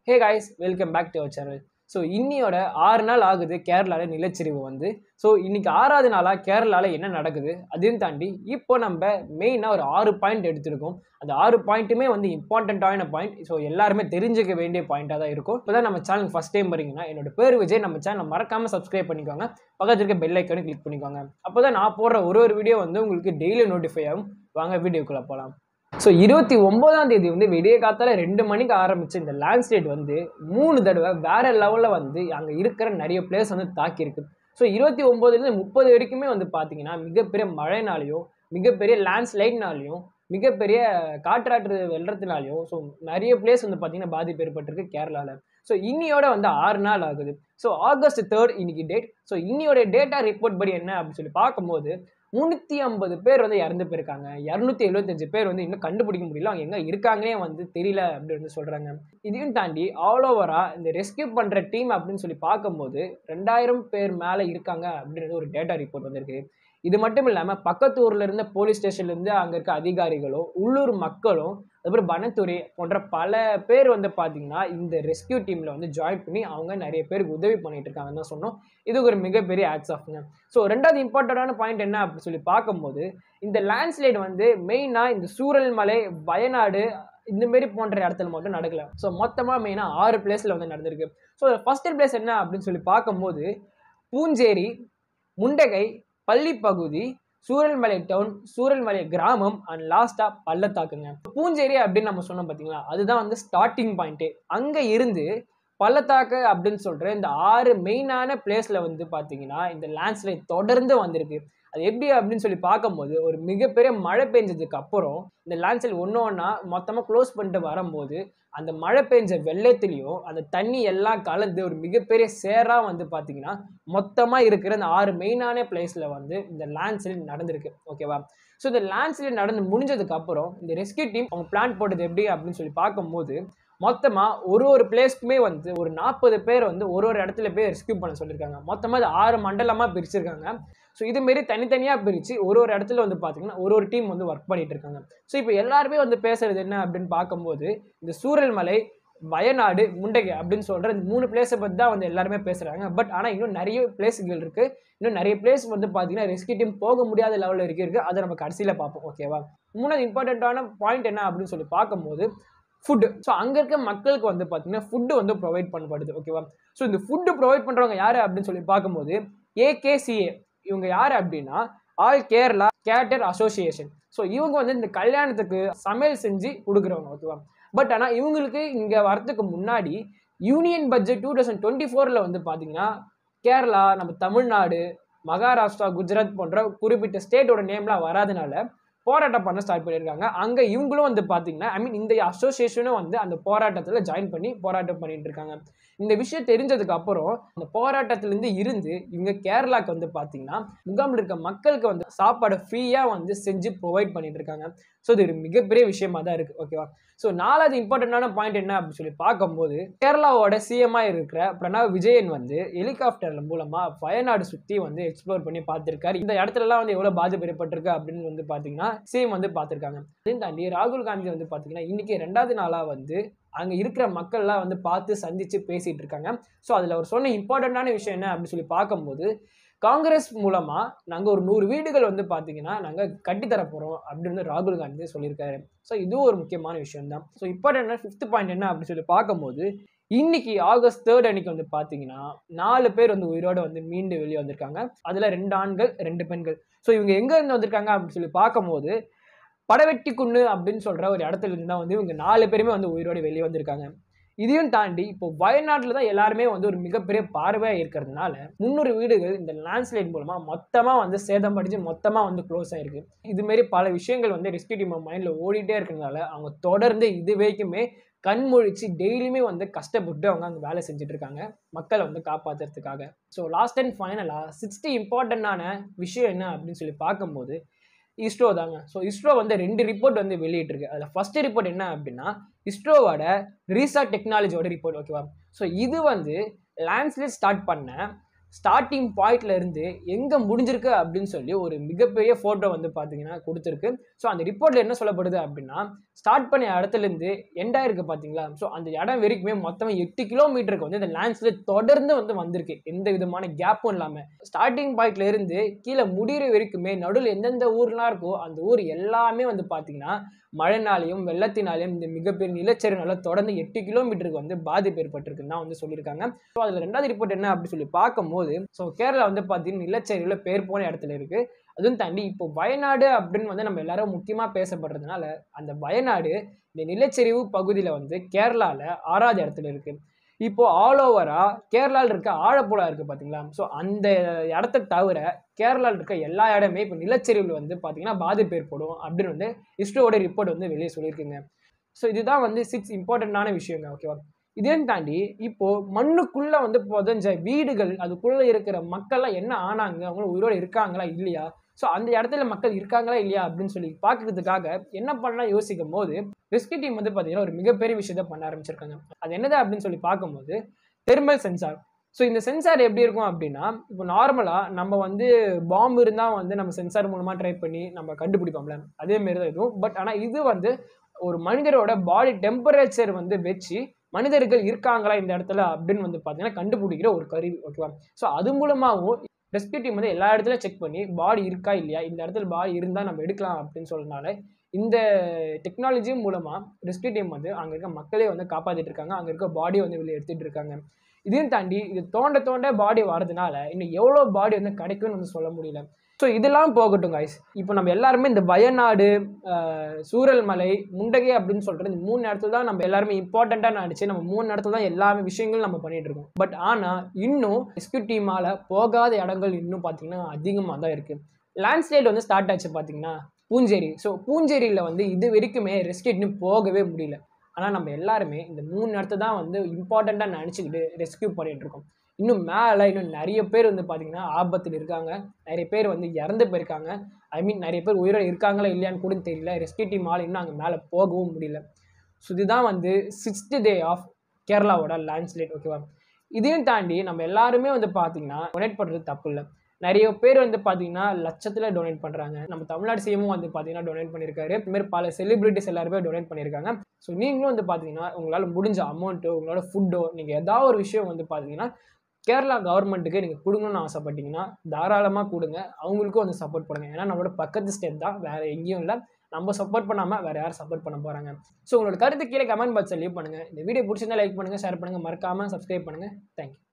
hey guys welcome back to our channel so இன்னியோட ஆறு நாள் ஆகுது கேரளாவில் நிலச்சரிவு வந்து ஸோ இன்னைக்கு ஆறாவது நாளாக கேரளாவில் என்ன நடக்குது அதையும் தாண்டி இப்போ நம்ம மெயினாக ஒரு ஆறு பாயிண்ட் எடுத்திருக்கோம் அந்த ஆறு பாயிண்ட்டுமே வந்து இம்பார்ட்டண்ட்டான பாயிண்ட் ஸோ எல்லாருமே தெரிஞ்சுக்க வேண்டிய பாயிண்ட்டாக தான் இருக்கும் இப்போ தான் நம்ம சேனலுக்கு ஃபஸ்ட் டைம் வரீங்கன்னா என்னோட பேர் விஜய் நம்ம சேனலை மறக்காமல் சப்ஸ்கிரைப் பண்ணிக்கோங்க பக்கத்தில் இருக்க பெல் ஐக்கனை கிளிக் பண்ணிக்கோங்க அப்போ தான் நான் போடுற ஒரு ஒரு வீடியோ வந்து உங்களுக்கு டெய்லி நோட்டிஃபை ஆகும் வாங்க வீடியோக்குள்ளே போகலாம் ஸோ இருபத்தி ஒன்பதாம் தேதி வந்து விடிய காத்தால ரெண்டு மணிக்கு ஆரம்பிச்ச இந்த லேண்ட்ஸ்லைட் வந்து மூணு தடவை வேற லெவலில் வந்து அங்கே இருக்கிற நிறைய பிளேஸ் வந்து தாக்கியிருக்கு ஸோ இருபத்தி ஒம்போதுலேருந்து முப்பது வரைக்குமே வந்து பார்த்தீங்கன்னா மிகப்பெரிய மழைனாலையும் மிகப்பெரிய லேண்ட்ஸ்லைட்னாலையும் மிகப்பெரிய காற்றாற்று வெள்ளத்தினாலையும் ஸோ நிறைய பிளேஸ் வந்து பார்த்தீங்கன்னா பாதிப்பு ஏற்பட்டிருக்கு கேரளாவில் ஸோ இன்னியோட வந்து ஆறு நாள் ஆகுது ஸோ ஆகஸ்ட் தேர்ட் இன்னைக்கு டேட் ஸோ இன்னியோட டேட்டா ரிப்போர்ட் படி என்ன அப்படின்னு சொல்லி பார்க்கும்போது முந்நூற்றி ஐம்பது பேர் வந்து இறந்து போயிருக்காங்க இரநூத்தி எழுபத்தஞ்சு பேர் வந்து இன்னும் கண்டுபிடிக்க முடியல அவங்க எங்கே இருக்காங்கன்னே வந்து தெரியல அப்படின்னு வந்து சொல்கிறாங்க இதையும் தாண்டி ஆல் ஓவராக இந்த ரெஸ்கியூ பண்ணுற டீம் அப்படின்னு சொல்லி பார்க்கும்போது ரெண்டாயிரம் பேர் மேலே இருக்காங்க அப்படின்றது ஒரு டேட்டா ரிப்போர்ட் வந்திருக்கு இது மட்டும் இல்லாமல் பக்கத்து ஊரில் இருந்த போலீஸ் ஸ்டேஷன்லேருந்து அங்கே இருக்க அதிகாரிகளும் உள்ளூர் மக்களும் அதுக்கப்புறம் வனத்துறை போன்ற பல பேர் வந்து பார்த்தீங்கன்னா இந்த ரெஸ்கியூ டீமில் வந்து ஜாயின் பண்ணி அவங்க நிறைய பேருக்கு உதவி பண்ணிட்டு இருக்காங்கன்னு தான் சொன்னோம் இது ஒரு மிகப்பெரிய ஆக்ஸ் ஆஃப்ங்க ஸோ ரெண்டாவது இம்பார்ட்டண்டான பாயிண்ட் என்ன அப்படின்னு சொல்லி பார்க்கும்போது இந்த லேண்ட்ஸ்லைட் வந்து மெயினாக இந்த சூரல் மலை வயநாடு இந்த மாரி போன்ற இடத்துல மட்டும் நடக்கல ஸோ மொத்தமாக மெயினாக ஆறு பிளேஸில் வந்து நடந்திருக்கு ஸோ ஃபர்ஸ்ட் பிளேஸ் என்ன அப்படின்னு சொல்லி பார்க்கும்போது பூஞ்சேரி முண்டகை பள்ளிப்பகுதி சூரல்மலை டவுன் சூரல்மலை கிராமம் அண்ட் லாஸ்டா பள்ளத்தாக்குங்க பூஞ்சேரி அப்படின்னு நம்ம சொன்னோம் பார்த்தீங்களா அதுதான் வந்து ஸ்டார்டிங் பாயிண்ட்டே அங்கே இருந்து பள்ளத்தாக்கு அப்படின்னு சொல்கிற இந்த ஆறு மெயினான பிளேஸில் வந்து பார்த்தீங்கன்னா இந்த லேண்ட்ஸ்லைட் தொடர்ந்து வந்திருக்கு அது எப்படி அப்படின்னு சொல்லி பார்க்கும்போது ஒரு மிகப்பெரிய மழை பெஞ்சதுக்கு அப்புறம் இந்த லேண்ட்ஸ்லைட் ஒன்று ஒன்றா மொத்தமாக க்ளோஸ் பண்ணிட்டு வரும்போது அந்த மழை பெஞ்ச வெள்ளத்துலேயும் அந்த தண்ணி எல்லாம் கலந்து ஒரு மிகப்பெரிய சேராக வந்து பார்த்தீங்கன்னா மொத்தமாக இருக்கிற அந்த ஆறு மெயினான பிளேஸில் வந்து இந்த லேண்ட்ஸ்லைட் நடந்திருக்கு ஓகேவா ஸோ இந்த லேண்ட்ஸ்லைட் நடந்து முடிஞ்சதுக்கு அப்புறம் இந்த ரெஸ்கியூ டீம் அவங்க பிளான் போட்டது எப்படி அப்படின்னு சொல்லி பார்க்கும்போது மொத்தமாக ஒரு ஒரு பிளேஸ்க்குமே வந்து ஒரு நாற்பது பேர் வந்து ஒரு ஒரு இடத்துல போய் ரெஸ்கியூ பண்ண சொல்லியிருக்காங்க மொத்தமாக அது ஆறு மண்டலமாக பிரிச்சிருக்காங்க ஸோ இதுமாரி தனித்தனியாக பிரித்து ஒரு ஒரு இடத்துல வந்து பார்த்தீங்கன்னா ஒரு ஒரு டீம் வந்து ஒர்க் பண்ணிட்டு இருக்காங்க ஸோ இப்போ எல்லாருமே வந்து பேசுறது என்ன அப்படின்னு பார்க்கும்போது இந்த சூரல்மலை வயநாடு முண்டகை அப்படின்னு சொல்கிற இந்த மூணு பிளேஸை பற்றி தான் வந்து எல்லாருமே பேசுகிறாங்க பட் ஆனால் இன்னும் நிறைய பிளேஸுகள் இருக்குது இன்னும் நிறைய பிளேஸ் வந்து பார்த்தீங்கன்னா ரெஸ்கியூ டீம் போக முடியாத லெவலில் இருக்கு இருக்குது அதை நம்ம கடைசியில் பார்ப்போம் ஓகேவா மூணாவது இம்பார்ட்டண்ட்டான பாயிண்ட் என்ன அப்படின்னு சொல்லி பார்க்கும்போது ஃபுட்டு ஸோ அங்கே இருக்க மக்களுக்கு வந்து பார்த்தீங்கன்னா ஃபுட்டு வந்து ப்ரொவைட் பண்ணப்படுது ஓகேவா ஸோ இந்த ஃபுட்டு ப்ரொவைட் பண்ணுறவங்க யார் அப்படின்னு சொல்லி பார்க்கும்போது ஏகேசிஏ இவங்க யார் அப்படின்னா all Kerala caterer association so இவங்க வந்து இந்த கல்யாணத்துக்கு சமையல் செஞ்சு கொடுக்குறவங்க ஓகேவா பட் ஆனால் இவங்களுக்கு இங்கே வரத்துக்கு முன்னாடி union budget two thousand twenty ஃபோரில் வந்து பார்த்தீங்கன்னா கேரளா நம்ம தமிழ்நாடு மகாராஷ்டிரா குஜராத் போன்ற குறிப்பிட்ட ஸ்டேட்டோட நேம்லாம் வராதனால போராட்டம் பண்ண ஸ்டார்ட் பண்ணியிருக்காங்க அங்கே இவங்களும் வந்து பார்த்தீங்கன்னா ஐ மீன் இந்த அசோசியேஷனும் வந்து அந்த போராட்டத்தில் ஜாயின் பண்ணி போராட்டம் பண்ணிட்டு இருக்காங்க இந்த விஷயம் தெரிஞ்சதுக்கு அப்புறம் அந்த போராட்டத்திலேருந்து இருந்து இவங்க கேரளாக்கு வந்து பார்த்தீங்கன்னா முகாமில் இருக்க மக்களுக்கு வந்து சாப்பாடு ஃப்ரீயாக வந்து செஞ்சு ப்ரொவைட் பண்ணிட்டு இருக்காங்க ஸோ இது ஒரு மிகப்பெரிய விஷயமா தான் இருக்குது ஓகேவா ஸோ நாலாவது இம்பார்ட்டண்டான பாயிண்ட் என்ன அப்படின்னு சொல்லி பார்க்கும்போது கேரளாவோட சிஎம்மாக இருக்கிற பிரணாப் விஜயன் வந்து ஹெலிகாப்டர் மூலமாக வயநாடு சுற்றி வந்து எக்ஸ்ப்ளோர் பண்ணி பார்த்துருக்காரு இந்த இடத்துலலாம் வந்து எவ்வளோ பாதிப்பு ஏற்பட்டிருக்கு அப்படின்னு வந்து பார்த்தீங்கன்னா சிஎம் வந்து பார்த்துருக்காங்க அதையும் தாண்டி ராகுல் காந்தி வந்து பார்த்தீங்கன்னா இன்னைக்கு ரெண்டாவது நாளாக வந்து அங்கே இருக்கிற மக்கள்லாம் வந்து பார்த்து சந்தித்து பேசிகிட்டு இருக்காங்க ஸோ அதில் அவர் சொன்ன இம்பார்ட்டண்ட்டான விஷயம் என்ன அப்படின்னு சொல்லி பார்க்கும்போது காங்கிரஸ் மூலமாக நாங்கள் ஒரு நூறு வீடுகள் வந்து பார்த்தீங்கன்னா நாங்கள் கட்டித்தர போகிறோம் அப்படின்னு வந்து ராகுல் காந்தி சொல்லியிருக்காரு ஸோ இதுவும் ஒரு முக்கியமான விஷயம் தான் ஸோ இம்பார்ட்டன்ட் ஃபிஃப்த் பாயிண்ட் என்ன அப்படின்னு சொல்லி பார்க்கும்போது இன்னைக்கு ஆகஸ்ட் தேர்ட் அன்னைக்கு வந்து பார்த்தீங்கன்னா நாலு பேர் வந்து உயிரோடு வந்து மீண்டு வெளியே வந்திருக்காங்க அதில் ரெண்டு ஆண்கள் ரெண்டு பெண்கள் ஸோ இவங்க எங்கே இருந்து வந்திருக்காங்க அப்படின்னு சொல்லி பார்க்கும்போது படவெட்டி குன்னு அப்படின்னு சொல்கிற ஒரு இடத்துல இருந்து தான் வந்து இவங்க நாலு பேருமே வந்து உயிரோடு வெளியே வந்திருக்காங்க இதையும் தாண்டி இப்போ வயநாட்டில் தான் எல்லாருமே வந்து ஒரு மிகப்பெரிய பார்வையாக இருக்கிறதுனால முந்நூறு வீடுகள் இந்த லேண்ட்ஸ்லைட் மூலமாக மொத்தமாக வந்து சேதம் படித்து மொத்தமாக வந்து க்ளோஸ் ஆயிருக்கு இதுமாரி பல விஷயங்கள் வந்து ரெஸ்கியூ டீம் மைண்டில் ஓடிட்டே இருக்கிறதுனால அவங்க தொடர்ந்து இது வரைக்குமே கண்மொழிச்சு டெய்லியுமே வந்து கஷ்டப்பட்டு அவங்க அங்கே வேலை செஞ்சுட்டு இருக்காங்க மக்களை வந்து காப்பாற்றுறதுக்காக ஸோ லாஸ்ட் அண்ட் ஃபைனலாக சிக்ஸ்டி இம்பார்ட்டண்ட்டான விஷயம் என்ன அப்படின்னு சொல்லி பார்க்கும்போது இஸ்ரோ தாங்க ஸோ இஸ்ரோ வந்து ரெண்டு ரிப்போர்ட் வந்து வெளியிட்டிருக்கு அதில் ஃபர்ஸ்ட் ரிப்போர்ட் என்ன அப்படின்னா இஸ்ரோவோட ரீசா டெக்னாலஜியோட ரிப்போர்ட் ஓகேவா ஸோ இது வந்து லேண்ட்ஸ்லேட் ஸ்டார்ட் பண்ண ஸ்டார்டிங் பாயிண்ட்ல இருந்து எங்கே முடிஞ்சிருக்கு அப்படின்னு சொல்லி ஒரு மிகப்பெரிய ஃபோட்டோ வந்து பார்த்தீங்கன்னா கொடுத்துருக்கு ஸோ அந்த ரிப்போர்ட்டில் என்ன சொல்லப்படுது அப்படின்னா ஸ்டார்ட் பண்ண இடத்துலேருந்து எண்டாக இருக்குது பார்த்தீங்களா ஸோ அந்த இடம் வரைக்குமே மொத்தமாக எட்டு கிலோமீட்டருக்கு வந்து இந்த லேண்ட்ஸ்லேட் தொடர்ந்து வந்து வந்திருக்கு எந்த விதமான கேப்பும் இல்லாமல் ஸ்டார்டிங் பாயிண்ட்ல இருந்து கீழே முடிகிற வரைக்குமே நடுவில் எந்தெந்த ஊர்லாம் இருக்கோ அந்த ஊர் எல்லாமே வந்து பார்த்தீங்கன்னா மழைனாலையும் வெள்ளத்தினாலையும் இந்த மிகப்பெரிய நிலச்சரிவுனால தொடர்ந்து எட்டு கிலோமீட்டருக்கு வந்து பாதிப்பு ஏற்பட்டிருக்குன்னு தான் வந்து சொல்லியிருக்காங்க ஸோ அதில் ரெண்டாவது ரிப்போர்ட் என்ன அப்படின்னு சொல்லி பார்க்கும்போது ஸோ கேரளா வந்து பார்த்தீங்கன்னா நிலச்சரிவில் பேர் போன இடத்துல இருக்குது அதுவும் தாண்டி இப்போ வயநாடு அப்படின்னு வந்து நம்ம எல்லாரும் முக்கியமாக பேசப்படுறதுனால அந்த வயநாடு இந்த நிலச்சரிவு பகுதியில் வந்து கேரளாவில் ஆறாவது இடத்துல இருக்குது இப்போ ஆல் ஓவராக கேரளாவில் இருக்க ஆழப்புழா இருக்குது பார்த்தீங்களா ஸோ அந்த இடத்த தவிர கேரளாவில் இருக்க எல்லா இடமே இப்போ நிலச்சரிவில் வந்து பார்த்தீங்கன்னா பாதிப்பு ஏற்படும் அப்படின்னு வந்து இஸ்ரோவோட ரிப்போர்ட் வந்து வெளியே சொல்லியிருக்குங்க ஸோ இதுதான் வந்து சிக்ஸ் இம்பார்ட்டண்ட்டான விஷயங்க ஓகேவா இதையும் தாண்டி இப்போ மண்ணுக்குள்ள வந்து புதஞ்ச வீடுகள் அதுக்குள்ள இருக்கிற மக்கள்லாம் என்ன ஆனாங்க அவங்க உயிரோடு இருக்காங்களா இல்லையா ஸோ அந்த இடத்துல மக்கள் இருக்காங்களா இல்லையா அப்படின்னு சொல்லி பார்க்கறதுக்காக என்ன பண்ணலாம் யோசிக்கும் போது ரெஸ்கியூ டீம் வந்து பார்த்தீங்கன்னா ஒரு மிகப்பெரிய விஷயத்த பண்ண ஆரம்பிச்சிருக்காங்க அது என்னது அப்படின்னு சொல்லி பார்க்கும்போது தெர்மல் சென்சார் ஸோ இந்த சென்சார் எப்படி இருக்கும் அப்படின்னா இப்போ நார்மலாக நம்ம வந்து பாம்பு இருந்தால் வந்து நம்ம சென்சார் மூலமாக ட்ரை பண்ணி நம்ம கண்டுபிடிப்போம்ல அதே மாரி தான் இதுவும் பட் ஆனால் இது வந்து ஒரு மனிதரோட பாடி டெம்பரேச்சர் வந்து வச்சு மனிதர்கள் இருக்காங்களா இந்த இடத்துல அப்படின்னு வந்து பார்த்தீங்கன்னா கண்டுபிடிக்கிற ஒரு கருவி ஓகேவா ஸோ அது மூலமாகவும் ரெஸ்கியூ டீம் வந்து எல்லா இடத்துலையும் செக் பண்ணி பாடி இருக்கா இல்லையா இந்த இடத்துல பாடி இருந்தால் நம்ம எடுக்கலாம் அப்படின்னு சொல்றதுனால இந்த டெக்னாலஜி மூலமாக ரெஸ்கியூ டீம் வந்து அங்கே இருக்க மக்களே வந்து காப்பாற்றிட்டு இருக்காங்க அங்கே இருக்க பாடியை வந்து வெளியே எடுத்துகிட்டு இருக்காங்க இதையும் தாண்டி இது தோண்ட தோண்ட பாடி வரதுனால இன்னும் எவ்வளோ பாடி வந்து கிடைக்கும்னு வந்து சொல்ல முடியல ஸோ இதெல்லாம் போகட்டும் காய்ஸ் இப்போ நம்ம எல்லாருமே இந்த வயநாடு ஆஹ், சூரல்மலை முண்டகை அப்படின்னு சொல்கிற இந்த மூணு இடத்துல தான் நம்ம எல்லாருமே இம்பார்ட்டண்ட்டாக நினச்சி நம்ம மூணு இடத்துல தான் எல்லா விஷயங்களும் நம்ம பண்ணிட்டு இருக்கோம் பட் ஆனால் இன்னும் ரெஸ்கியூ டீமால் போகாத இடங்கள் இன்னும் பார்த்தீங்கன்னா அதிகமாக தான் இருக்குது லேண்ட்ஸ்லைட் வந்து ஸ்டார்ட் ஆச்சு பார்த்தீங்கன்னா பூஞ்சேரி ஸோ பூஞ்சேரியில் வந்து இது வரைக்குமே ரெஸ்கியூ டீம் போகவே முடியல ஆனால் நம்ம எல்லாருமே இந்த மூணு இடத்த தான் வந்து இம்பார்ட்டண்ட்டாக நினச்சிக்கிட்டு ரெஸ்கியூ பண்ணிட்டு இருக்கோம் இன்னும் மேலே இன்னும் நிறைய பேர் வந்து பார்த்தீங்கன்னா ஆபத்தில் இருக்காங்க நிறைய பேர் வந்து இறந்து போயிருக்காங்க ஐ மீன் நிறைய பேர் உயிரோடு இருக்காங்களா இல்லையான்னு கூட தெரியல ரெஸ்கியூ டீம் ஆள் இன்னும் அங்கே மேலே போகவும் முடியல ஸோ இதுதான் வந்து சிக்ஸ்த் டே ஆஃப் கேரளாவோட லேண்ட்ஸ்லைட் ஓகேவா இதையும் தாண்டி நம்ம எல்லாருமே வந்து பார்த்தீங்கன்னா டொனேட் பண்ணுறது தப்பு இல்லை நிறைய பேர் வந்து பார்த்தீங்கன்னா லட்சத்தில் டொனேட் பண்ணுறாங்க நம்ம தமிழ்நாடு சிஎமும் வந்து பார்த்தீங்கன்னா டொனேட் பண்ணியிருக்காரு இதுமாதிரி பல செலிபிரிட்டிஸ் எல்லாருமே டொனேட் பண்ணியிருக்காங்க ஸோ நீங்களும் வந்து பார்த்தீங்கன்னா உங்களால் முடிஞ்ச அமௌண்ட்டோ உங்களோட ஃபுட்டோ நீங்கள் ஏதாவது ஒரு விஷயம் வந்து பார்த்தீங்கன்னா கேரளா கவர்மெண்ட்டுக்கு நீங்கள் கொடுங்கன்னு ஆசைப்பட்டீங்கன்னா தாராளமாக கொடுங்க அவங்களுக்கும் வந்து சப்போர்ட் பண்ணுங்க ஏன்னா நம்மளோட பக்கத்து ஸ்டேட் தான் வேறு எங்கேயும் இல்லை நம்ம சப்போர்ட் பண்ணாமல் வேறு யார் சப்போர்ட் பண்ண போகிறாங்க ஸோ உங்களோட கருத்து கீழே கமெண்ட் பாக்ஸில் லீவ் பண்ணுங்கள் இந்த வீடியோ பிடிச்சிருந்தா லைக் பண்ணுங்கள் ஷேர் பண்ணுங்கள் மறக்காமல் சப்ஸ்கிரைப் பண்ணுங்கள் தேங்க்யூ